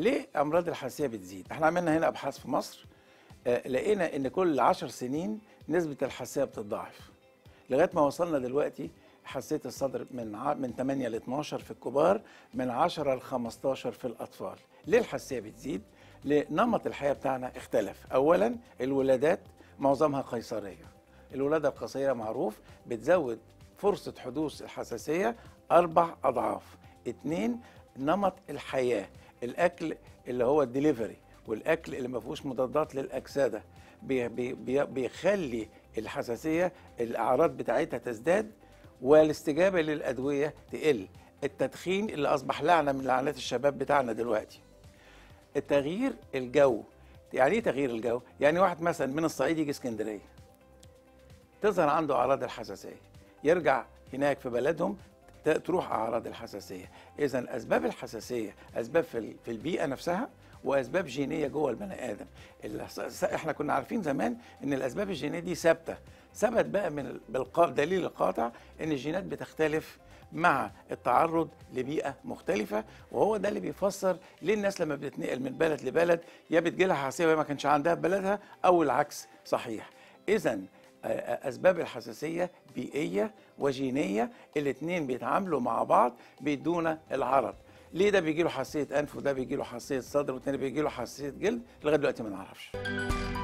ليه امراض الحساسيه بتزيد احنا عملنا هنا ابحاث في مصر آه، لقينا ان كل 10 سنين نسبه الحساسيه بتتضاعف لغايه ما وصلنا دلوقتي حساسيه الصدر من ع... من 8 ل 12 في الكبار من 10 ل 15 في الاطفال ليه الحساسيه بتزيد لنمط الحياه بتاعنا اختلف اولا الولادات معظمها قيصريه الولاده القصيره معروف بتزود فرصه حدوث الحساسيه اربع اضعاف اتنين نمط الحياه الاكل اللي هو الدليفري والاكل اللي ما فيهوش مضادات للاكسده بي بي بي بيخلي الحساسيه الاعراض بتاعتها تزداد والاستجابه للادويه تقل التدخين اللي اصبح لعنه من لعنات الشباب بتاعنا دلوقتي التغيير الجو يعني ايه تغيير الجو يعني واحد مثلا من الصعيد يجي اسكندريه تظهر عنده اعراض الحساسيه يرجع هناك في بلدهم ت- تروح اعراض الحساسيه اذا اسباب الحساسيه اسباب في ال- في البيئه نفسها واسباب جينيه جوه البني ادم اللي س- س- احنا كنا عارفين زمان ان الاسباب الجينيه دي ثابته ثبت بقى من ال- بالقا- دليل القاطع ان الجينات بتختلف مع التعرض لبيئه مختلفه وهو ده اللي بيفسر ليه الناس لما بتتنقل من بلد لبلد يا بتجي لها حساسيه وهي ما كانش عندها في بلدها او العكس صحيح اذا اسباب الحساسيه بيئيه وجينيه الاثنين بيتعاملوا مع بعض بيدونا العرض ليه ده بيجي له حساسيه انف وده بيجي له حساسيه صدر والتاني بيجي له حساسيه جلد لغايه دلوقتي ما نعرفش